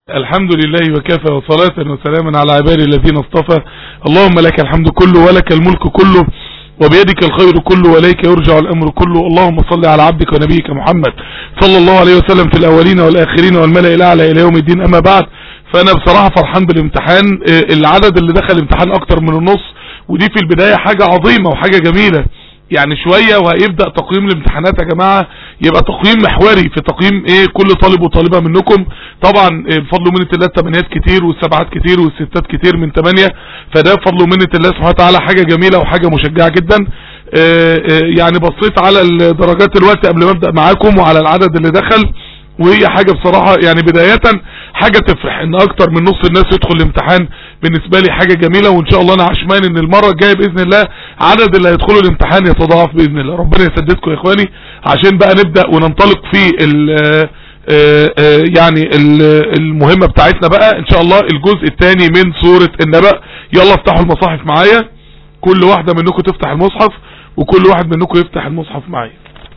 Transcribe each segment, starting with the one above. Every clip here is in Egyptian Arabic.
الحمد لله وكفى وصلاة وسلاما على عبادي الذين اصطفى اللهم لك الحمد كله ولك الملك كله وبيدك الخير كله وليك يرجع الأمر كله اللهم صل على عبدك ونبيك محمد صلى الله عليه وسلم في الأولين والآخرين والملأ الأعلى إلى يوم الدين أما بعد فأنا بصراحة فرحان بالامتحان آه، العدد اللي دخل امتحان أكتر من النص ودي في البداية حاجة عظيمة وحاجة جميلة يعني شوية وهيبدأ تقييم الامتحانات يا جماعة يبقى تقييم محوري في تقييم ايه كل طالب وطالبة منكم طبعا إيه بفضل ومنة الله الثمانيات كتير والسبعات كتير والستات كتير من ثمانية فده بفضل ومنة الله سبحانه وتعالى حاجة جميلة وحاجة مشجعة جدا آه، آه، يعني بصيت على الدرجات دلوقتي قبل ما ابدأ معاكم وعلى العدد اللي دخل وهي حاجة بصراحة يعني بداية حاجة تفرح ان اكتر من نص الناس يدخل الامتحان بالنسبة لي حاجة جميلة وان شاء الله انا عشمان ان المرة الجاية باذن الله عدد اللي هيدخلوا الامتحان يتضاعف باذن الله ربنا يسددكم يا اخواني عشان بقى نبدأ وننطلق في ال آه، آه، يعني ال- المهمة بتاعتنا بقى ان شاء الله الجزء الثاني من سورة النبأ يلا افتحوا المصاحف معايا كل واحدة منكم تفتح المصحف وكل واحد منكم يفتح المصحف معايا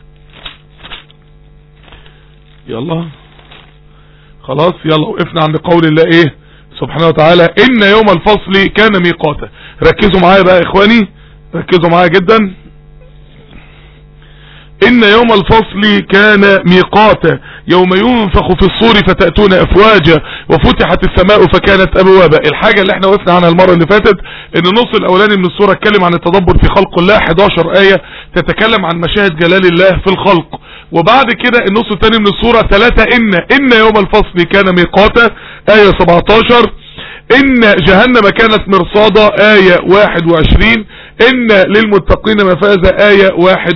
يلا خلاص يلا وقفنا عند قول الله ايه سبحانه وتعالى ان يوم الفصل كان ميقاتا ركزوا معايا بقى يا اخواني ركزوا معايا جدا ان يوم الفصل كان ميقاتا يوم ينفخ في الصور فتأتون افواجا وفتحت السماء فكانت ابوابا الحاجة اللي احنا وقفنا عنها المرة اللي فاتت ان النص الاولاني من الصورة اتكلم عن التدبر في خلق الله 11 آية تتكلم عن مشاهد جلال الله في الخلق وبعد كده النص الثاني من الصورة 3 ان ان يوم الفصل كان ميقاتا آية 17 ان جهنم كانت مرصادة آية 21 ان للمتقين مفازة آية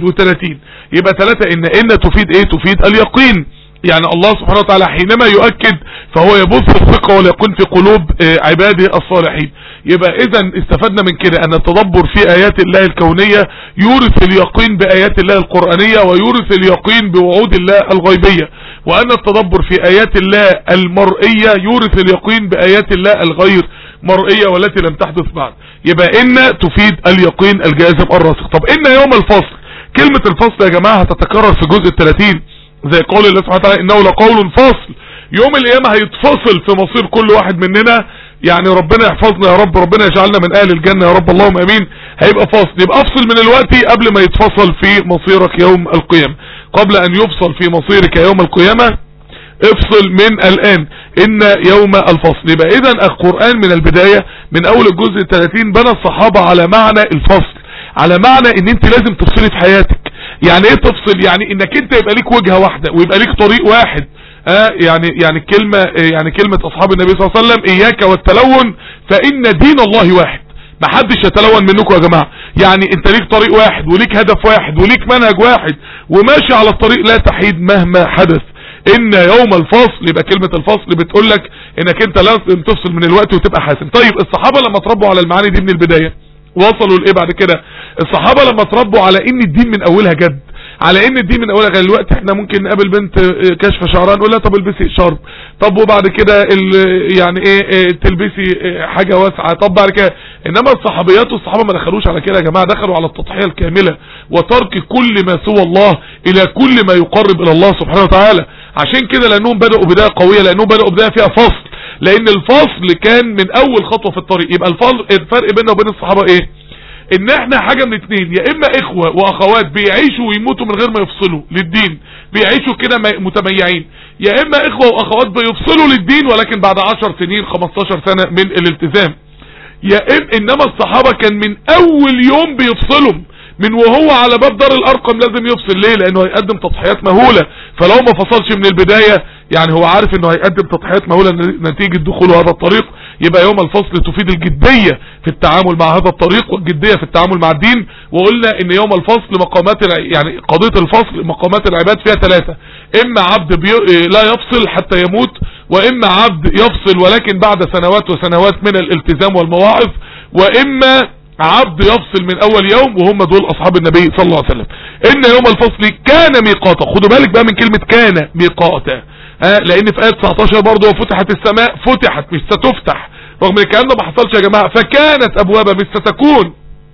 31 يبقى ثلاثة ان ان تفيد ايه تفيد اليقين يعني الله سبحانه وتعالى حينما يؤكد فهو يبث الثقة واليقين في قلوب آه، عباده الصالحين يبقى اذا استفدنا من كده ان التدبر في ايات الله الكونية يورث اليقين بايات الله القرآنية ويورث اليقين بوعود الله الغيبية وان التدبر في ايات الله المرئية يورث اليقين بايات الله الغير مرئية والتي لم تحدث بعد يبقى ان تفيد اليقين الجازم الراسخ طب ان يوم الفصل كلمة الفصل يا جماعة هتتكرر في جزء الثلاثين زي قول الله سبحانه وتعالى انه لقول فصل يوم القيامة هيتفصل في مصير كل واحد مننا يعني ربنا يحفظنا يا رب ربنا يجعلنا من اهل الجنة يا رب اللهم امين هيبقى فصل يبقى افصل من الوقت قبل ما يتفصل في مصيرك يوم القيامة قبل ان يفصل في مصيرك يوم القيامة افصل من الان ان يوم الفصل يبقى اذا القرآن من البداية من اول الجزء 30 بنى الصحابة على معنى الفصل على معنى ان انت لازم تفصلي في حياتك يعني ايه تفصل يعني انك انت يبقى ليك وجهة واحدة ويبقى ليك طريق واحد آه يعني يعني كلمة آه يعني كلمة اصحاب النبي صلى الله عليه وسلم اياك والتلون فان دين الله واحد ما حدش يتلون منكم يا جماعة يعني انت ليك طريق واحد وليك هدف واحد وليك منهج واحد وماشي على الطريق لا تحيد مهما حدث ان يوم الفصل يبقى كلمة الفصل بتقول لك انك انت لازم تفصل من الوقت وتبقى حاسم طيب الصحابة لما تربوا على المعاني دي من البداية وصلوا لايه بعد كده الصحابة لما تربوا على ان الدين من اولها جد على ان الدين من اولها غير الوقت احنا ممكن نقابل بنت اه، كشف شعرها نقول لها طب البسي شرب طب وبعد كده ال- يعني ايه اه، تلبسي اه، حاجة واسعة طب بعد كده انما الصحابيات والصحابة ما دخلوش على كده يا جماعة دخلوا على التضحية الكاملة وترك كل ما سوى الله الى كل ما يقرب الى الله سبحانه وتعالى عشان كده لانهم بدأوا بداية قوية لانهم بدأوا بداية فيها فصل لان الفصل كان من اول خطوة في الطريق يبقى الفصل الفرق بيننا وبين الصحابة ايه ان احنا حاجة من اتنين يا اما اخوة واخوات بيعيشوا ويموتوا من غير ما يفصلوا للدين بيعيشوا كده م- متميعين يا اما اخوة واخوات بيفصلوا للدين ولكن بعد عشر سنين 15 سنة من الالتزام يا إم انما الصحابة كان من اول يوم بيفصلهم من وهو على باب دار الارقم لازم يفصل ليه لانه هيقدم تضحيات مهولة فلو ما فصلش من البداية يعني هو عارف انه هيقدم تضحيات مهولة نتيجة دخوله هذا الطريق يبقى يوم الفصل تفيد الجدية في التعامل مع هذا الطريق والجدية في التعامل مع الدين وقلنا ان يوم الفصل مقامات الع... يعني قضية الفصل مقامات العباد فيها ثلاثة اما عبد بي... لا يفصل حتى يموت واما عبد يفصل ولكن بعد سنوات وسنوات من الالتزام والمواعظ واما عبد يفصل من اول يوم وهم دول اصحاب النبي صلى الله عليه وسلم ان يوم الفصل كان ميقاتا خدوا بالك بقى من كلمة كان ميقاتا ها لان في ايه 19 برضه وفتحت السماء فتحت مش ستفتح رغم ان الكلام ده ما حصلش يا جماعة فكانت ابوابها مش ستكون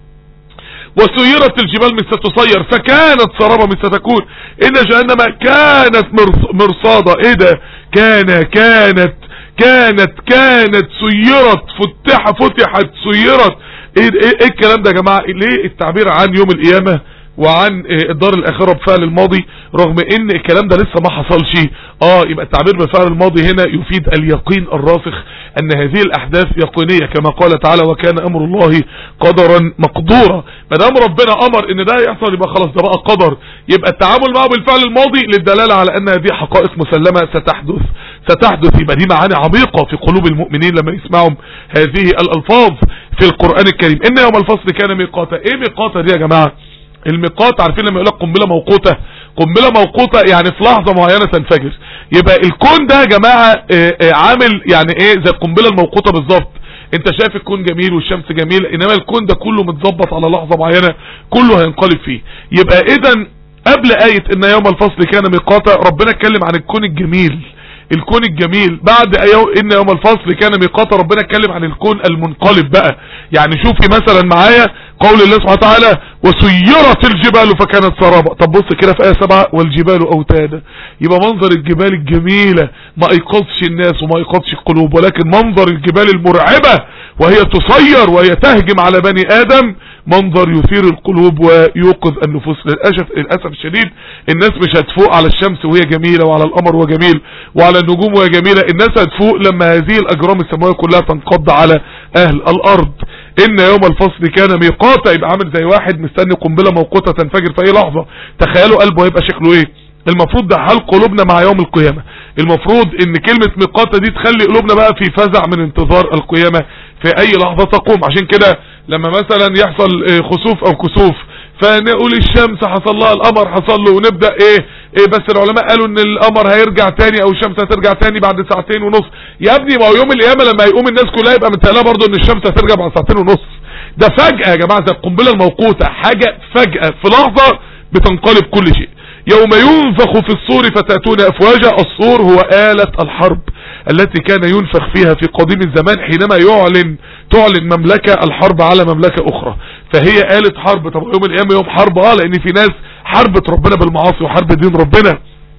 وسيرت الجبال مش ستصير فكانت سرابة مش ستكون ان جهنم كانت مرص- مرصادة ايه ده كان كانت كانت كانت سيرت فتح فتحت سيرت ايه, إيه, إيه الكلام ده يا جماعة ليه التعبير عن يوم القيامة وعن الدار الاخرة بفعل الماضي رغم ان الكلام ده لسه ما حصلش اه يبقى التعبير بفعل الماضي هنا يفيد اليقين الراسخ ان هذه الاحداث يقينية كما قال تعالى وكان امر الله قدرا مقدورا ما دام ربنا امر ان ده يحصل يبقى خلاص ده بقى قدر يبقى التعامل معه بالفعل الماضي للدلالة على ان هذه حقائق مسلمة ستحدث ستحدث يبقى دي معاني عميقة في قلوب المؤمنين لما يسمعهم هذه الالفاظ في القرآن الكريم ان يوم الفصل كان ميقاتا ايه ميقاتا دي يا جماعة الميقات عارفين لما يقول لك قنبله موقوته قنبله موقوته يعني في لحظه معينه تنفجر يبقى الكون ده يا جماعه آه، آه، عامل يعني ايه زي القنبله الموقوته بالظبط انت شايف الكون جميل والشمس جميل انما الكون ده كله متظبط على لحظه معينه كله هينقلب فيه يبقى اذا قبل آية ان يوم الفصل كان ميقاتا ربنا اتكلم عن الكون الجميل الكون الجميل بعد ان يوم الفصل كان ميقاتا ربنا اتكلم عن الكون المنقلب بقى يعني شوفي مثلا معايا قول الله سبحانه وتعالى وسيرت الجبال فكانت سرابا طب بص كده في آية سبعة والجبال أوتادا يبقى منظر الجبال الجميلة ما ايقظش الناس وما ايقظش القلوب ولكن منظر الجبال المرعبة وهي تصير وهي تهجم على بني آدم منظر يثير القلوب ويوقظ النفوس للأسف للأسف الشديد الناس مش هتفوق على الشمس وهي جميلة وعلى القمر وهو جميل وعلى النجوم وهي جميلة الناس هتفوق لما هذه الأجرام السماوية كلها تنقض على أهل الأرض إن يوم الفصل كان ميقاتا يبقى عامل زي واحد مستني قنبلة موقوتة تنفجر في أي لحظة تخيلوا قلبه هيبقى شكله إيه المفروض ده حال قلوبنا مع يوم القيامة المفروض ان كلمة ميقاتة دي تخلي قلوبنا بقى في فزع من انتظار القيامة في اي لحظة تقوم عشان كده لما مثلا يحصل خسوف او كسوف فنقول الشمس حصل لها القمر حصل له ونبدأ ايه, ايه بس العلماء قالوا ان القمر هيرجع تاني او الشمس هترجع تاني بعد ساعتين ونص يا ابني ما هو يوم القيامة لما يقوم الناس كلها يبقى متهيألها برضه ان الشمس هترجع بعد ساعتين ونص ده فجأة يا جماعة زي القنبلة الموقوتة حاجة فجأة في لحظة بتنقلب كل شيء يوم ينفخ في الصور فتأتون أفواجا الصور هو آلة الحرب التي كان ينفخ فيها في قديم الزمان حينما يعلن تعلن مملكة الحرب على مملكة أخرى فهي آلة حرب طب يوم القيامة يوم حرب اه لأن في ناس حربت ربنا بالمعاصي وحرب دين ربنا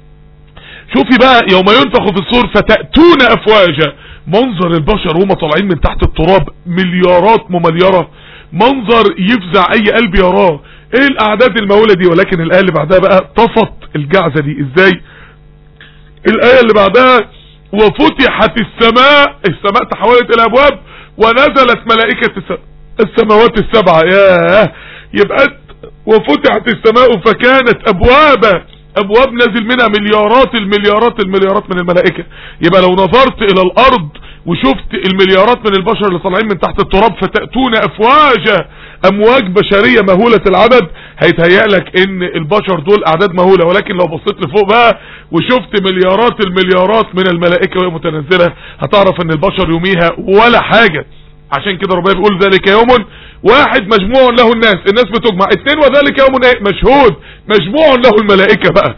شوفي بقى يوم ينفخ في الصور فتأتون أفواجا منظر البشر وهم طالعين من تحت التراب مليارات ممليرة منظر يفزع أي قلب يراه ايه الاعداد المهولة دي ولكن الايه اللي بعدها بقى طفت الجعزة دي ازاي الايه اللي بعدها وفتحت السماء السماء تحولت الى ابواب ونزلت ملائكة السماوات السبعة ياه يبقى وفتحت السماء فكانت ابوابا ابواب نازل منها مليارات المليارات المليارات من الملائكة يبقى لو نظرت الى الارض وشفت المليارات من البشر اللي طالعين من تحت التراب فتأتون افواجا امواج بشرية مهولة العدد هيتهيأ لك ان البشر دول اعداد مهولة ولكن لو بصيت لفوق بقى وشفت مليارات المليارات من الملائكة وهي متنزلة هتعرف ان البشر يوميها ولا حاجة عشان كده ربنا بيقول ذلك يوم واحد مجموع له الناس الناس بتجمع اثنين وذلك يوم ايه مشهود مجموع له الملائكة بقى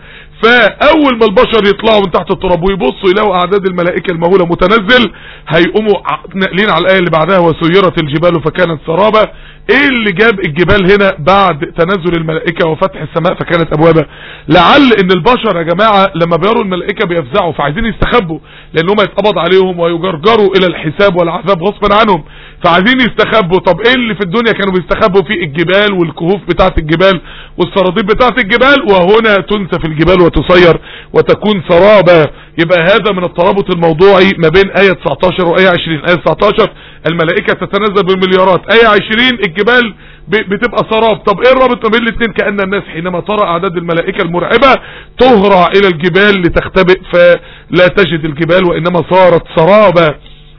فاول ما البشر يطلعوا من تحت التراب ويبصوا يلاقوا اعداد الملائكة المهولة متنزل هيقوموا ناقلين على الايه اللي بعدها وسيرت الجبال فكانت سرابا ايه اللي جاب الجبال هنا بعد تنزل الملائكة وفتح السماء فكانت ابوابها لعل ان البشر يا جماعة لما بيروا الملائكة بيفزعوا فعايزين يستخبوا لان هم يتقبض عليهم ويجرجروا الى الحساب والعذاب غصبا عنهم فعايزين يستخبوا طب ايه اللي في الدنيا كانوا بيستخبوا فيه الجبال والكهوف بتاعت الجبال والسراطيب بتاعت الجبال وهنا تنسف الجبال وتصير وتكون سرابا يبقى هذا من الترابط الموضوعي ما بين آية 19 وآية 20 آية 19 الملائكة تتنزل بالمليارات آية 20 الجبال بتبقى سراب طب ايه الرابط ما بين الاثنين كأن الناس حينما ترى اعداد الملائكة المرعبة تهرع الى الجبال لتختبئ فلا تجد الجبال وانما صارت سرابا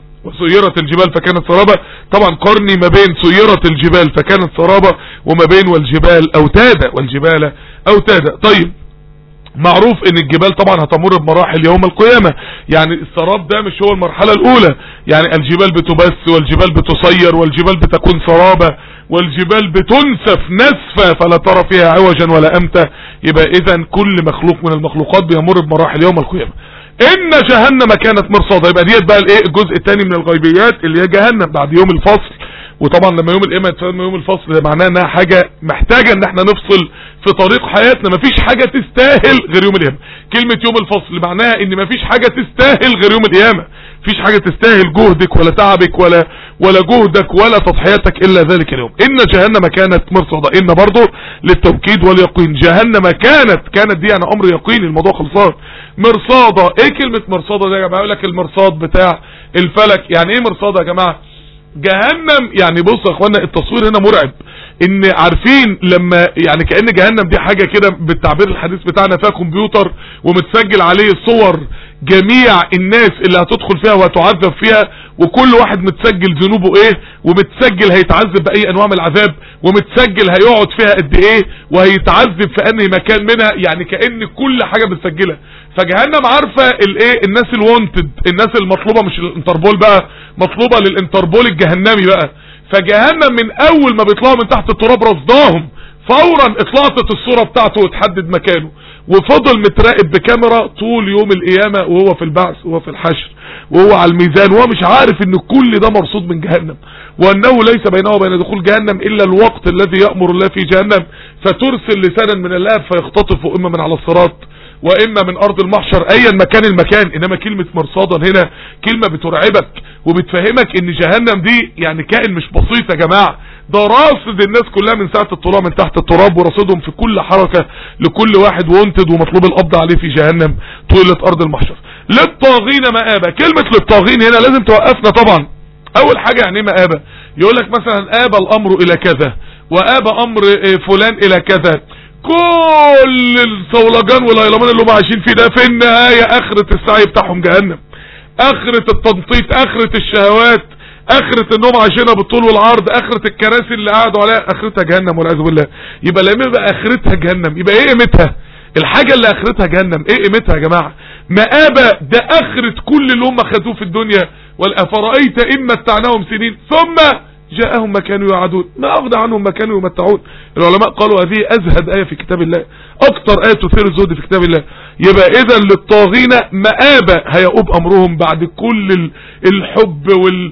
وسيرت الجبال فكانت سرابا طبعا قرني ما بين سيرت الجبال فكانت سرابا وما بين والجبال اوتادا والجبال اوتادا طيب معروف ان الجبال طبعا هتمر بمراحل يوم القيامة يعني السراب ده مش هو المرحلة الاولى يعني الجبال بتبث والجبال بتصير والجبال بتكون سرابة والجبال بتنسف نسفة فلا ترى فيها عوجا ولا امتا يبقى اذا كل مخلوق من المخلوقات بيمر بمراحل يوم القيامة ان جهنم كانت مرصادا يبقى ديت بقى الايه الجزء الثاني من الغيبيات اللي هي جهنم بعد يوم الفصل وطبعا لما يوم القيامه يتفهم يوم الفصل ده معناه انها حاجه محتاجه ان احنا نفصل في طريق حياتنا مفيش حاجه تستاهل غير يوم القيامه كلمه يوم الفصل معناها ان مفيش حاجه تستاهل غير يوم القيامه مفيش حاجه تستاهل جهدك ولا تعبك ولا ولا جهدك ولا تضحياتك الا ذلك اليوم ان جهنم كانت مرصاده ان برضه للتوكيد واليقين جهنم كانت كانت دي يعني امر يقيني الموضوع خلصان مرصاده ايه كلمه مرصاده ده يا جماعه يقول لك المرصاد بتاع الفلك يعني ايه مرصاده يا جماعه جهنم يعني بص يا اخوانا التصوير هنا مرعب ان عارفين لما يعني كأن جهنم دي حاجة كده بالتعبير الحديث بتاعنا فيها كمبيوتر ومتسجل عليه صور جميع الناس اللي هتدخل فيها وهتعذب فيها وكل واحد متسجل ذنوبه ايه ومتسجل هيتعذب باي انواع من العذاب ومتسجل هيقعد فيها قد ايه وهيتعذب في انهي مكان منها يعني كأن كل حاجة متسجلة فجهنم عارفة الايه الناس الوانتد الناس المطلوبة مش الانتربول بقى مطلوبة للانتربول الجهنمي بقى فجهنم من اول ما بيطلعوا من تحت التراب رصداهم فورا اطلعت الصورة بتاعته وتحدد مكانه وفضل متراقب بكاميرا طول يوم القيامة وهو في البعث وهو في الحشر وهو على الميزان وهو مش عارف ان كل ده مرصود من جهنم وانه ليس بينه وبين دخول جهنم الا الوقت الذي يأمر الله في جهنم فترسل لسانا من اللهب فيختطف اما من على الصراط واما من ارض المحشر ايا مكان المكان انما كلمة مرصادا هنا كلمة بترعبك وبتفهمك ان جهنم دي يعني كائن مش بسيط يا جماعة ده راصد الناس كلها من ساعة الطلوع من تحت التراب ورصدهم في كل حركة لكل واحد وانتد ومطلوب القبض عليه في جهنم طولة ارض المحشر للطاغين مآبة كلمة للطاغين هنا لازم توقفنا طبعا اول حاجة يعني مآبة يقول لك مثلا آبى الامر الى كذا وآبى امر فلان الى كذا كل الصولجان والهيلمان اللي هم عايشين فيه ده في النهاية اخرة السعي بتاعهم جهنم اخرة التنطيط اخرة الشهوات اخرة انهم عايشينها بالطول والعرض اخرة الكراسي اللي قعدوا عليها اخرتها جهنم والعياذ بالله يبقى لما يبقى اخرتها جهنم يبقى ايه قيمتها الحاجة اللي اخرتها جهنم ايه قيمتها يا جماعة مآبة ده اخرة كل اللي هم خدوه في الدنيا والافرأيت ان متعناهم سنين ثم جاءهم ما كانوا يوعدون ما أغنى عنهم ما كانوا يمتعون العلماء قالوا هذه أزهد آية في كتاب الله أكتر آية تثير الزهد في كتاب الله يبقى إذا للطاغين مآبة هيؤوب أمرهم بعد كل الحب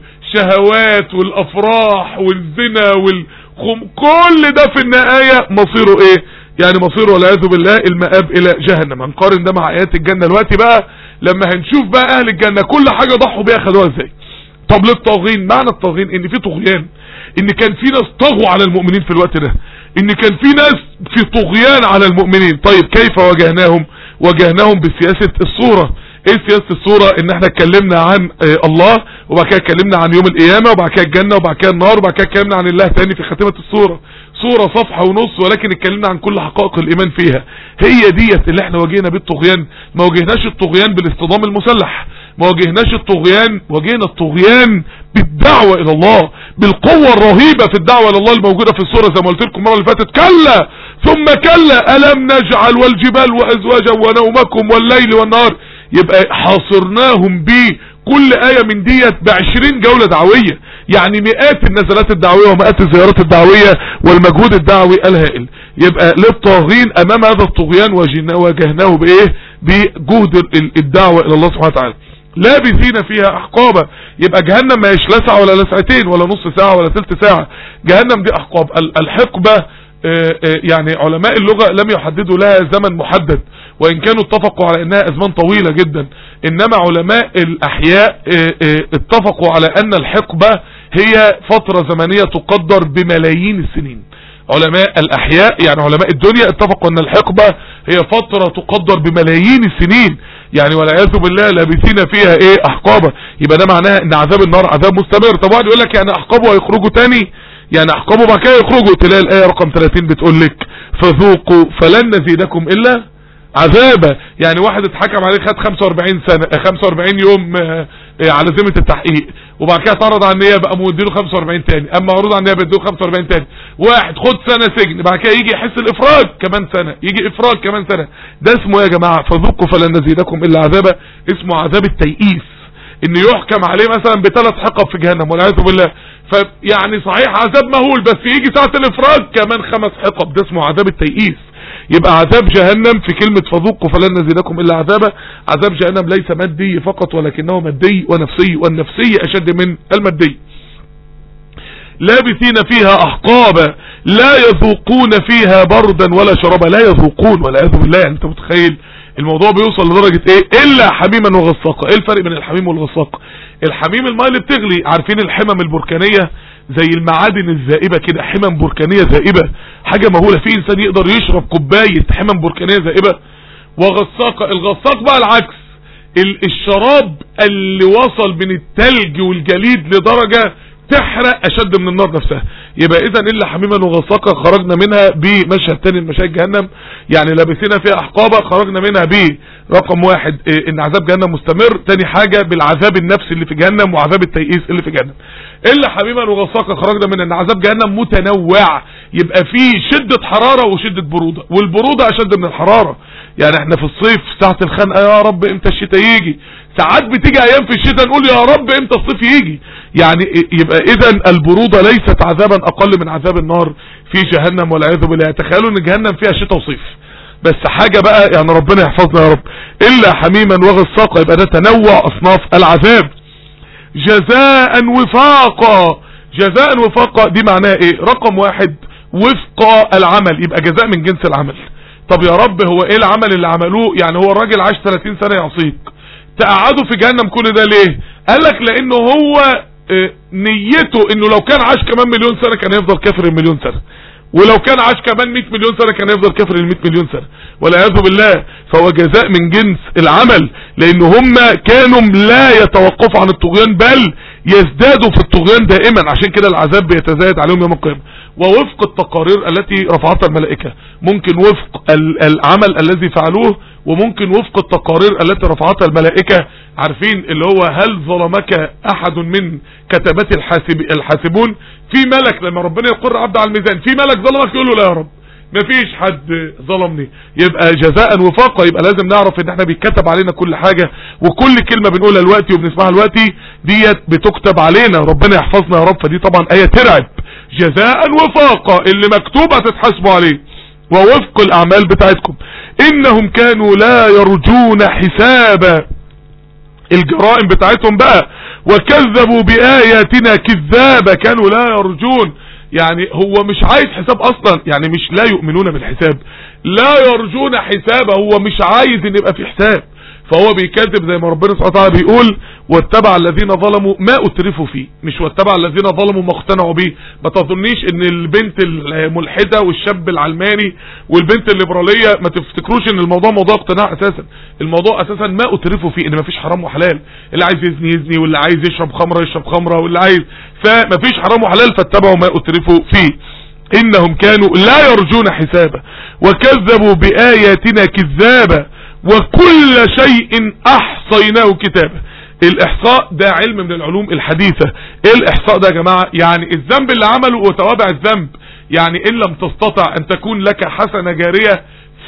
والشهوات والأفراح والزنا والخم كل ده في النهاية مصيره إيه يعني مصيره والعياذ بالله المآب إلى جهنم هنقارن ده مع آيات الجنة دلوقتي بقى لما هنشوف بقى أهل الجنة كل حاجة ضحوا بيها خدوها إزاي طب للطاغين معنى الطاغين ان في طغيان ان كان في ناس طغوا على المؤمنين في الوقت ده ان كان في ناس في طغيان على المؤمنين طيب كيف واجهناهم واجهناهم بسياسة الصورة ايه سياسة الصورة ان احنا اتكلمنا عن اه الله وبعد كده اتكلمنا عن يوم القيامة وبعد كده الجنة وبعد كده النار وبعد كده اتكلمنا عن الله تاني في خاتمة الصورة صورة صفحة ونص ولكن اتكلمنا عن كل حقائق الايمان فيها هي ديت اللي احنا واجهنا بالطغيان ما واجهناش الطغيان بالاصطدام المسلح ما واجهناش الطغيان واجهنا الطغيان بالدعوة الى الله بالقوة الرهيبة في الدعوة الى الله الموجودة في الصورة زي ما قلت لكم المرة اللي فاتت كلا ثم كلا ألم نجعل والجبال وأزواجا ونومكم والليل والنهار يبقى حاصرناهم بيه كل آية من ديت بعشرين جولة دعوية يعني مئات النزلات الدعوية ومئات الزيارات الدعوية والمجهود الدعوي الهائل يبقى للطاغين امام هذا الطغيان واجهناه بايه بجهد الدعوة الى الله سبحانه وتعالى لابثين فيها احقابا يبقى جهنم ما لا ساعة ولا لسعتين ولا نص ساعة ولا ثلث ساعة جهنم دي احقاب الحقبة يعني علماء اللغة لم يحددوا لها زمن محدد وان كانوا اتفقوا على انها ازمان طويلة جدا انما علماء الاحياء اتفقوا على ان الحقبة هي فترة زمنية تقدر بملايين السنين علماء الاحياء يعني علماء الدنيا اتفقوا ان الحقبة هي فترة تقدر بملايين السنين يعني والعياذ بالله لابثين فيها ايه احقابة يبقى ده معناها ان عذاب النار عذاب مستمر طب واحد يقول لك يعني احقابه هيخرجوا تاني يعني احقابه بعد كده يخرجوا تلاقي الايه رقم 30 بتقول لك فذوقوا فلن نزيدكم الا عذابا يعني واحد اتحكم عليه خد 45 سنة 45 يوم على ذمة التحقيق وبعد كده اتعرض على النيابة بقى مديله 45 تاني اما عروض على النيابة اديله 45 تاني واحد خد سنة سجن بعد كده يجي يحس الافراج كمان سنة يجي افراج كمان سنة ده اسمه يا جماعة فذوقوا فلن نزيدكم الا عذابا اسمه عذاب التيئيس ان يحكم عليه مثلا بثلاث حقب في جهنم والعياذ بالله فيعني صحيح عذاب مهول بس يجي ساعة الافراج كمان خمس حقب ده اسمه عذاب التيئيس يبقى عذاب جهنم في كلمة فذوقوا فلن نزيدكم الا عذابا عذاب جهنم ليس مادي فقط ولكنه مادي ونفسي والنفسي اشد من المادي لابثين فيها احقابا لا يذوقون فيها بردا ولا شرابا لا يذوقون والعياذ بالله يعني انت متخيل الموضوع بيوصل لدرجة ايه الا حميما وغساقا ايه الفرق بين الحميم والغساق الحميم الماء اللي بتغلي عارفين الحمم البركانية زي المعادن الزائبة كده حمم بركانية زائبة حاجة مهولة في انسان يقدر يشرب كوباية حمم بركانية زائبة وغساقة الغساق بقى العكس الشراب اللي وصل من التلج والجليد لدرجة تحرق اشد من النار نفسها يبقى اذا الا حميما وغساقا خرجنا منها بمشهد تاني من مشاهد جهنم يعني لابسين فيها احقابا خرجنا منها ب رقم واحد إيه ان عذاب جهنم مستمر تاني حاجة بالعذاب النفسي اللي في جهنم وعذاب التيئيس اللي في جهنم الا حميما وغساقا خرجنا منها ان عذاب جهنم متنوع يبقى فيه شدة حرارة وشدة برودة والبرودة اشد من الحرارة يعني احنا في الصيف ساعة الخنقة يا رب امتى الشتاء يجي ساعات بتيجي ايام في الشتاء نقول يا رب امتى الصيف يجي يعني يبقى اذا البرودة ليست عذابا اقل من عذاب النار في جهنم والعياذ بالله تخيلوا ان جهنم فيها شتاء وصيف بس حاجة بقى يعني ربنا يحفظنا يا رب الا حميما وغساقا يبقى ده تنوع اصناف العذاب جزاء وفاقا جزاء وفاقا دي معناها ايه رقم واحد وفق العمل يبقى جزاء من جنس العمل طب يا رب هو ايه العمل اللي عملوه يعني هو الراجل عاش 30 سنة يعصيك تقعدوا في جهنم كل ده ليه قال لك لانه هو اه نيته انه لو كان عاش كمان مليون سنة كان يفضل كافر المليون سنة ولو كان عاش كمان 100 مليون سنة كان يفضل كافر ال 100 مليون سنة والعياذ بالله فهو جزاء من جنس العمل لان هم كانوا لا يتوقفوا عن الطغيان بل يزدادوا في الطغيان دائما عشان كده العذاب بيتزايد عليهم يوم القيامة ووفق التقارير التي رفعتها الملائكة ممكن وفق العمل الذي فعلوه وممكن وفق التقارير التي رفعتها الملائكة عارفين اللي هو هل ظلمك احد من كتبات الحاسب الحاسبون في ملك لما ربنا يقر عبد على الميزان في ملك ظلمك يقول له لا يا رب مفيش حد ظلمني يبقى جزاء وفاقا يبقى لازم نعرف ان احنا بيتكتب علينا كل حاجة وكل كلمة بنقولها دلوقتي وبنسمعها دلوقتي ديت بتكتب علينا ربنا يحفظنا يا رب فدي طبعا اية ترعب جزاء وفاقا اللي مكتوب هتتحاسبوا عليه ووفق الاعمال بتاعتكم انهم كانوا لا يرجون حسابا الجرائم بتاعتهم بقى وكذبوا بآياتنا كذابا كانوا لا يرجون يعني هو مش عايز حساب اصلا يعني مش لا يؤمنون بالحساب لا يرجون حسابا هو مش عايز ان يبقى في حساب فهو بيكذب زي ما ربنا سبحانه وتعالى بيقول واتبع الذين ظلموا ما اترفوا فيه مش واتبع الذين ظلموا ما اقتنعوا بيه ما تظنيش ان البنت الملحدة والشاب العلماني والبنت الليبرالية ما تفتكروش ان الموضوع موضوع اقتناع اساسا الموضوع اساسا ما اترفوا فيه ان ما فيش حرام وحلال اللي عايز يزني يزني واللي عايز يشرب خمرة يشرب خمرة واللي عايز فما فيش حرام وحلال فاتبعوا ما اترفوا فيه انهم كانوا لا يرجون حسابا وكذبوا بآياتنا كذابا وكل شيء احصيناه كتابا الاحصاء ده علم من العلوم الحديثة ايه الاحصاء ده يا جماعة يعني الذنب اللي عمله وتوابع الذنب يعني ان لم تستطع ان تكون لك حسنة جارية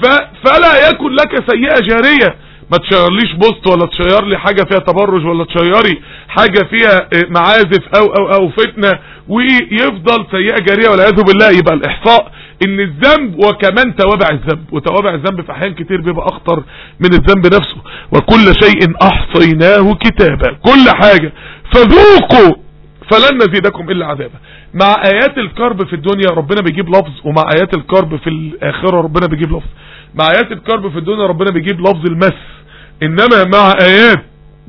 فلا يكن لك سيئة جارية ما تشيرليش بوست ولا تشير لي حاجة فيها تبرج ولا تشيري حاجة فيها معازف او او او فتنة ويفضل سيئة جارية والعياذ بالله يبقى الاحصاء ان الذنب وكمان توابع الذنب وتوابع الذنب في احيان كتير بيبقى اخطر من الذنب نفسه وكل شيء احصيناه كتابا كل حاجة فذوقوا فلن نزيدكم الا عذابا مع ايات الكرب في الدنيا ربنا بيجيب لفظ ومع ايات الكرب في الاخرة ربنا بيجيب لفظ مع ايات الكرب في الدنيا ربنا بيجيب لفظ المس انما مع ايات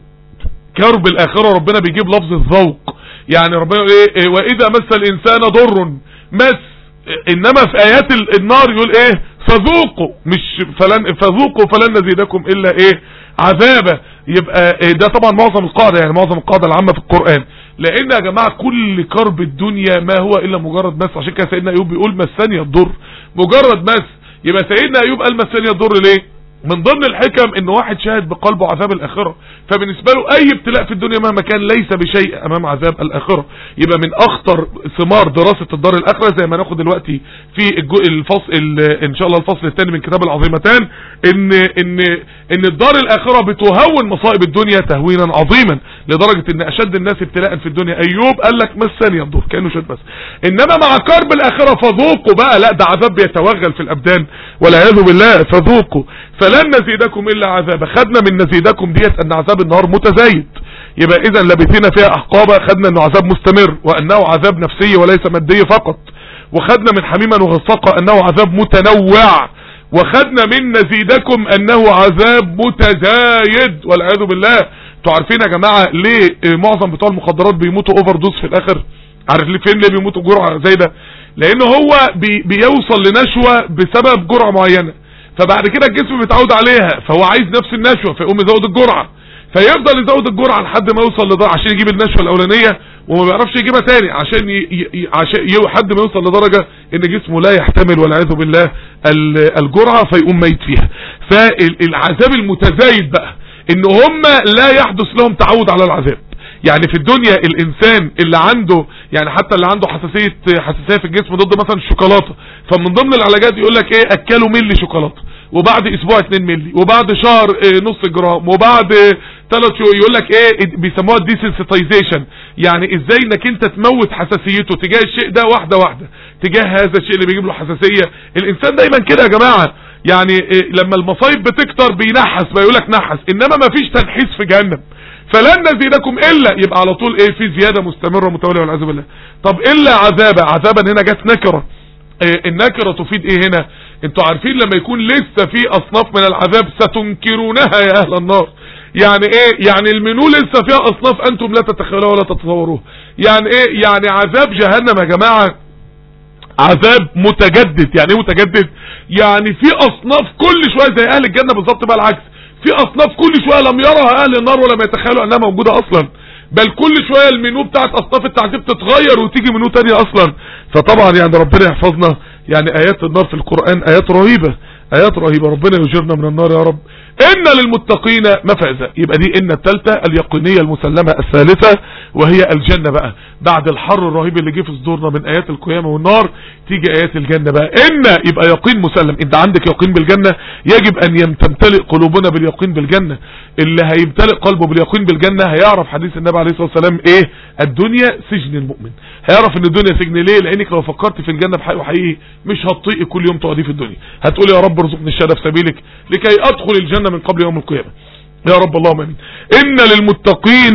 كرب الاخرة ربنا بيجيب لفظ الذوق يعني ربنا يقول ايه واذا مس الانسان ضر مس انما في ايات النار يقول ايه فذوقوا مش فلن فذوقوا فلن نزيدكم الا ايه عذابا يبقى إيه ده طبعا معظم القاعدة يعني معظم القاعدة العامة في القرآن لان يا جماعة كل كرب الدنيا ما هو الا مجرد مس عشان كده سيدنا ايوب بيقول مسني الضر مجرد مس يبقى سيدنا ايوب قال مسني الضر ليه من ضمن الحكم ان واحد شاهد بقلبه عذاب الاخرة فبالنسبة له اي ابتلاء في الدنيا مهما كان ليس بشيء امام عذاب الاخرة يبقى من اخطر ثمار دراسة الدار الاخرة زي ما ناخد دلوقتي في الفصل ان شاء الله الفصل الثاني من كتاب العظيمتان ان ان ان الدار الاخرة بتهون مصائب الدنيا تهوينا عظيما لدرجة ان اشد الناس ابتلاء في الدنيا ايوب قال لك مسني ينظر كانه شد بس انما مع كرب الاخرة فذوقوا بقى لا ده عذاب بيتوغل في الابدان والعياذ بالله فذوقوا فلن نزيدكم الا عذابا خدنا من نزيدكم ديت ان عذاب النار متزايد يبقى اذا لبثنا فيها احقابا خدنا انه عذاب مستمر وانه عذاب نفسي وليس مادي فقط وخدنا من حميما وغساقا انه عذاب متنوع وخدنا من نزيدكم انه عذاب متزايد والعياذ بالله انتوا عارفين يا جماعة ليه معظم بتوع المخدرات بيموتوا اوفر دوز في الاخر عارف ليه فين ليه بيموتوا جرعة زي ده لان هو بي بيوصل لنشوة بسبب جرعة معينة فبعد كده الجسم بيتعود عليها فهو عايز نفس النشوة فيقوم يزود الجرعة فيفضل يزود الجرعة لحد ما يوصل لدرجة عشان يجيب النشوة الاولانية وما بيعرفش يجيبها تاني عشان ي... ي... عشان ي... حد ما يوصل لدرجة ان جسمه لا يحتمل والعياذ بالله الجرعة فيقوم ميت فيها فالعذاب المتزايد بقى ان هم لا يحدث لهم تعود على العذاب يعني في الدنيا الانسان اللي عنده يعني حتى اللي عنده حساسية حساسية في الجسم ضد مثلا الشوكولاتة فمن ضمن العلاجات يقول لك ايه اكلوا ملي شوكولاتة وبعد اسبوع 2 ملي وبعد شهر ايه نص جرام وبعد ثلاث شهور يقول لك ايه بيسموها ديسنسيتايزيشن يعني ازاي انك انت تموت حساسيته تجاه الشيء ده واحده واحده تجاه هذا الشيء اللي بيجيب له حساسية الانسان دايما كده يا جماعة يعني إيه لما المصايب بتكتر بينحس بيقول لك نحس انما ما فيش تنحيس في جهنم فلن نزيدكم الا يبقى على طول ايه في زيادة مستمرة متوالية والعياذ بالله طب الا عذابا عذابا هنا جت نكرة إيه النكرة تفيد ايه هنا انتوا عارفين لما يكون لسه في اصناف من العذاب ستنكرونها يا اهل النار يعني ايه يعني المنو لسه فيها اصناف انتم لا تتخيلوها ولا تتصوروها يعني ايه يعني عذاب جهنم يا جماعة عذاب متجدد يعني ايه متجدد يعني في اصناف كل شوية زي اهل الجنة بالظبط بقى العكس في اصناف كل شوية لم يرها اهل النار ولم يتخيلوا انها موجودة اصلا بل كل شوية المنيو بتاعت اصناف التعذيب تتغير وتيجي منيو تانية اصلا فطبعا يعني ربنا يحفظنا يعني ايات النار في القرآن ايات رهيبة ايات رهيبة ربنا يجرنا من النار يا رب ان للمتقين مفازة يبقى دي ان التالتة اليقينية المسلمة الثالثة وهي الجنة بقى بعد الحر الرهيب اللي جه في صدورنا من ايات القيامة والنار تيجي ايات الجنة بقى ان يبقى يقين مسلم انت عندك يقين بالجنة يجب ان تمتلئ قلوبنا باليقين بالجنة اللي هيمتلئ قلبه باليقين بالجنة هيعرف حديث النبي عليه الصلاة والسلام ايه الدنيا سجن المؤمن هيعرف ان الدنيا سجن ليه لانك لو فكرت في الجنة بحقيقي وحقيقي مش هتطيقي كل يوم تقعدي في الدنيا هتقولي يا رب ارزقني الشهاده في سبيلك لكي ادخل الجنة من قبل يوم القيامة يا رب اللهم امين ان للمتقين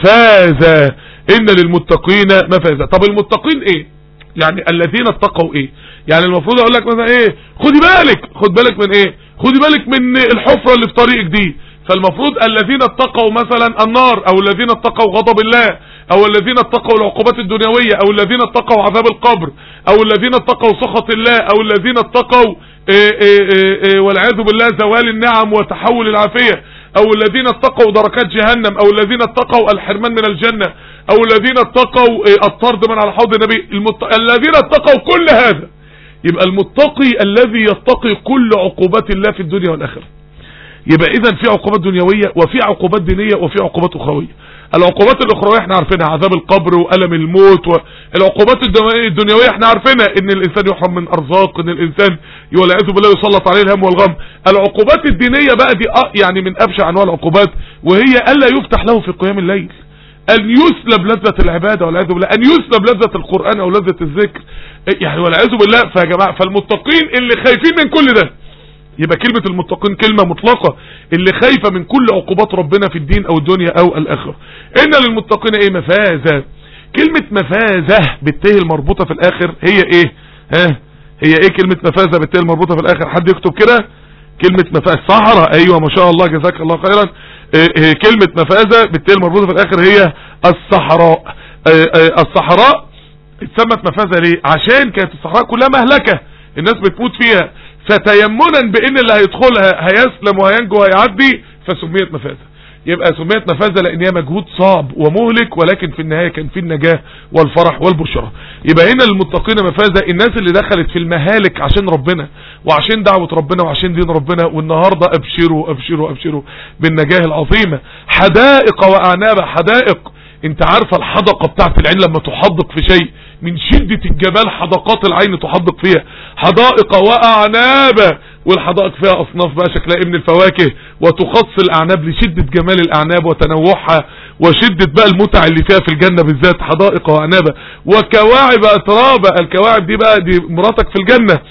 مفازة ان للمتقين مفازة طب المتقين ايه يعني الذين اتقوا ايه يعني المفروض اقول لك مثلا ايه خدي بالك خد بالك من ايه خدي بالك من الحفرة اللي في طريقك دي فالمفروض الذين اتقوا مثلا النار او الذين اتقوا غضب الله او الذين اتقوا العقوبات الدنيوية او الذين اتقوا عذاب القبر او الذين اتقوا سخط الله او الذين اتقوا إيه إيه إيه والعياذ بالله زوال النعم وتحول العافية او الذين اتقوا دركات جهنم او الذين اتقوا الحرمان من الجنة او الذين اتقوا الطرد من على حوض النبي المت... الذين اتقوا كل هذا يبقى المتقي الذي يتقي كل عقوبات الله في الدنيا والاخره يبقى اذا في عقوبات دنيوية وفي عقوبات دينية وفي عقوبات اخروية العقوبات الاخروية احنا عارفينها عذاب القبر والم الموت والعقوبات الدنيوية احنا عارفينها ان الانسان يحرم من ارزاق ان الانسان والعياذ بالله يسلط عليه الهم والغم العقوبات الدينية بقى دي يعني من ابشع انواع العقوبات وهي الا يفتح له في قيام الليل ان يسلب لذة العبادة والعياذ بالله ان يسلب لذة القرآن او لذة الذكر يعني والعياذ بالله فيا جماعة فالمتقين اللي خايفين من كل ده يبقى كلمة المتقين كلمة مطلقة اللي خايفة من كل عقوبات ربنا في الدين او الدنيا او الاخرة ان للمتقين ايه مفازة كلمة مفازة بالته المربوطة في الاخر هي ايه ها هي ايه كلمة مفازة بالته المربوطة في الاخر حد يكتب كده كلمة مفازة صحراء ايوه ما شاء الله جزاك الله خيرا إيه إيه كلمة مفازة بالته المربوطة في الاخر هي الصحراء إيه الصحراء اتسمت مفازة ليه عشان كانت الصحراء كلها مهلكة الناس بتموت فيها فتيمنا بان اللي هيدخلها هيسلم وهينجو وهيعدي فسميت مفازة يبقى سميت مفازة لان هي مجهود صعب ومهلك ولكن في النهاية كان في النجاة والفرح والبشرة يبقى هنا المتقين مفازة الناس اللي دخلت في المهالك عشان ربنا وعشان دعوة ربنا وعشان دين ربنا والنهاردة ابشروا ابشروا ابشروا بالنجاة العظيمة حدائق واعناب حدائق انت عارفة الحدقة بتاعت العين لما تحدق في شيء من شدة الجبال حدقات العين تحدق فيها حدائق واعناب والحدائق فيها اصناف بقى شكلها من الفواكه وتخص الاعناب لشدة جمال الاعناب وتنوعها وشدة بقى المتع اللي فيها في الجنة بالذات حدائق واعناب وكواعب اترابا الكواعب دي بقى دي مراتك في الجنة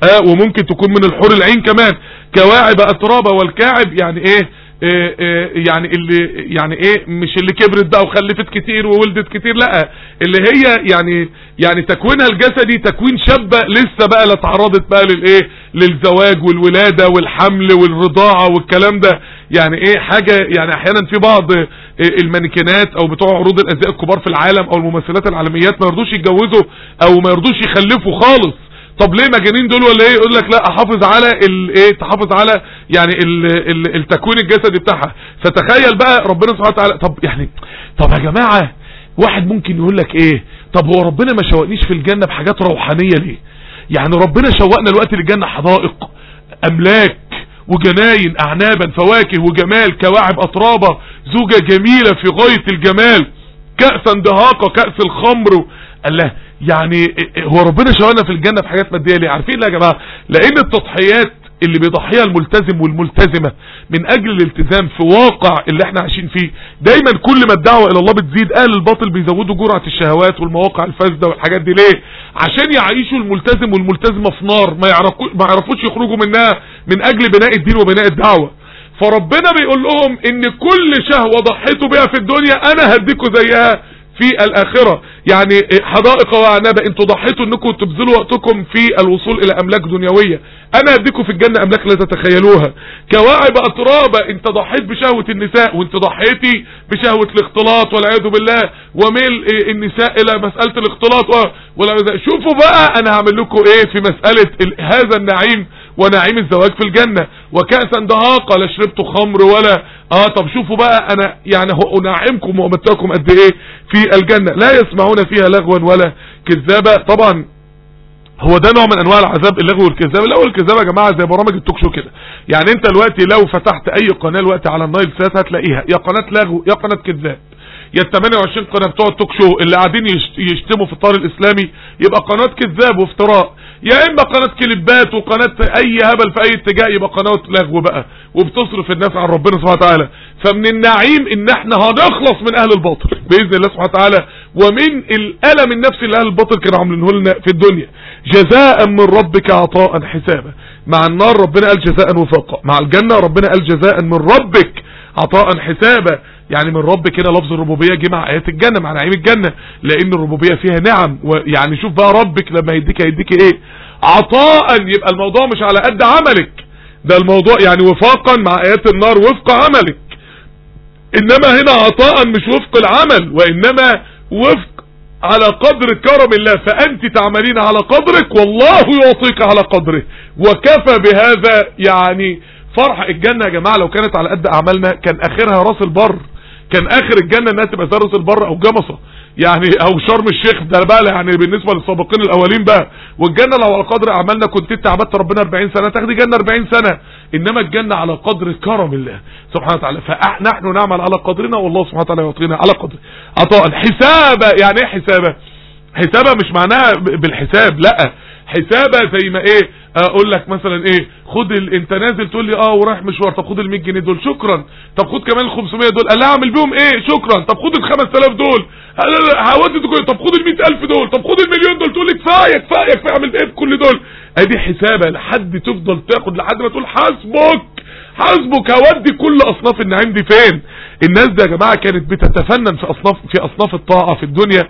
آه وممكن تكون من الحور العين كمان كواعب اترابه والكاعب يعني ايه إيه إيه يعني اللي يعني ايه مش اللي كبرت بقى وخلفت كتير وولدت كتير لا اللي هي يعني يعني تكوينها الجسدي تكوين شابة لسه بقى لا تعرضت بقى للايه للزواج والولادة والحمل والرضاعة والكلام ده يعني ايه حاجة يعني احيانا في بعض المانيكينات او بتوع عروض الازياء الكبار في العالم او الممثلات العالميات ما يرضوش يتجوزوا او ما يرضوش يخلفوا خالص طب ليه مجانين دول ولا ايه يقول لك لا احافظ على الايه تحافظ على يعني ال ال التكوين الجسدي بتاعها فتخيل بقى ربنا سبحانه وتعالى طب يعني طب يا جماعه واحد ممكن يقول لك ايه طب هو ربنا ما شوقنيش في الجنه بحاجات روحانيه ليه يعني ربنا شوقنا الوقت للجنه حدائق املاك وجناين اعنابا فواكه وجمال كواعب اترابه زوجه جميله في غايه الجمال كأسا دهاقه كأس الخمر الله يعني هو ربنا شغلنا في الجنة في حاجات مادية ليه عارفين ليه يا جماعة لان التضحيات اللي بيضحيها الملتزم والملتزمة من اجل الالتزام في واقع اللي احنا عايشين فيه دايما كل ما الدعوة الى الله بتزيد اهل الباطل بيزودوا جرعة الشهوات والمواقع الفاسدة والحاجات دي ليه عشان يعيشوا الملتزم والملتزمة في نار ما يعرفوش ما يعرفوش يخرجوا منها من اجل بناء الدين وبناء الدعوة فربنا بيقول لهم ان كل شهوة ضحيتوا بيها في الدنيا انا هديكوا زيها في الاخرة يعني حدائق وعنابة انتوا ضحيتوا انكم تبذلوا وقتكم في الوصول الى املاك دنيوية انا هديكم في الجنة املاك لا تتخيلوها كواعب اترابة انت ضحيت بشهوة النساء وانت ضحيتي بشهوة الاختلاط والعياذ بالله وميل النساء الى مسألة الاختلاط ولا شوفوا بقى انا هعمل لكم ايه في مسألة هذا النعيم ونعيم الزواج في الجنة وكأسا دهاقة لا شربتوا خمر ولا اه طب شوفوا بقى انا يعني انعمكم وامتعكم قد ايه في الجنة لا يسمعون فيها لغوا ولا كذابة طبعا هو ده نوع من انواع العذاب اللغو والكذاب اللغو والكذاب يا جماعه زي برامج التوك شو كده يعني انت دلوقتي لو فتحت اي قناه دلوقتي على النايل سات هتلاقيها يا قناه لغو يا قناه كذاب يا ال 28 قناه بتوع التوك شو اللي قاعدين يشتموا في الطار الاسلامي يبقى قناه كذاب وافتراء يا اما قناة كليبات وقناة اي هبل في اي اتجاه يبقى قناة لغو بقى وبتصرف الناس عن ربنا سبحانه وتعالى فمن النعيم ان احنا هنخلص من اهل الباطل باذن الله سبحانه وتعالى ومن الالم النفسي اللي اهل الباطل كانوا عاملينه لنا في الدنيا جزاء من ربك عطاء حسابا مع النار ربنا قال جزاء وفاقا مع الجنة ربنا قال جزاء من ربك عطاء حسابا يعني من رب كده لفظ الربوبية جه مع آيات الجنة مع نعيم الجنة لأن الربوبية فيها نعم ويعني شوف بقى ربك لما يديك هيديك ايه عطاء يبقى الموضوع مش على قد عملك ده الموضوع يعني وفاقا مع آيات النار وفق عملك إنما هنا عطاء مش وفق العمل وإنما وفق على قدر كرم الله فأنت تعملين على قدرك والله يعطيك على قدره وكفى بهذا يعني فرح الجنة يا جماعة لو كانت على قد أعمالنا كان آخرها راس البر كان آخر الجنة انها تبقى زي راس البر أو جمصة يعني أو شرم الشيخ ده بقى يعني بالنسبة للسابقين الأولين بقى والجنة لو على قدر أعمالنا كنت انت عبدت ربنا 40 سنة تاخدي جنة 40 سنة إنما الجنة على قدر كرم الله سبحانه وتعالى فنحن نعمل على قدرنا والله سبحانه وتعالى يعطينا على قدر عطاء حسابة يعني ايه حسابة حسابة مش معناها بالحساب لا حسابة زي ما ايه اقول لك مثلا ايه خد ال... انت نازل تقول لي اه ورايح مشوار طب خد ال 100 جنيه دول شكرا طب خد كمان ال 500 دول قال اعمل بيهم ايه شكرا طب خد ال 5000 دول هودي دول طب خد ال 100000 دول طب خد المليون دول تقول لي كفايه كفايه كفايه اعمل ايه بكل دول ادي حسابه لحد تفضل تاخد لحد ما تقول حسبك حسبك هودي كل اصناف النعيم دي فين الناس دي يا جماعه كانت بتتفنن في اصناف في اصناف الطاعه في الدنيا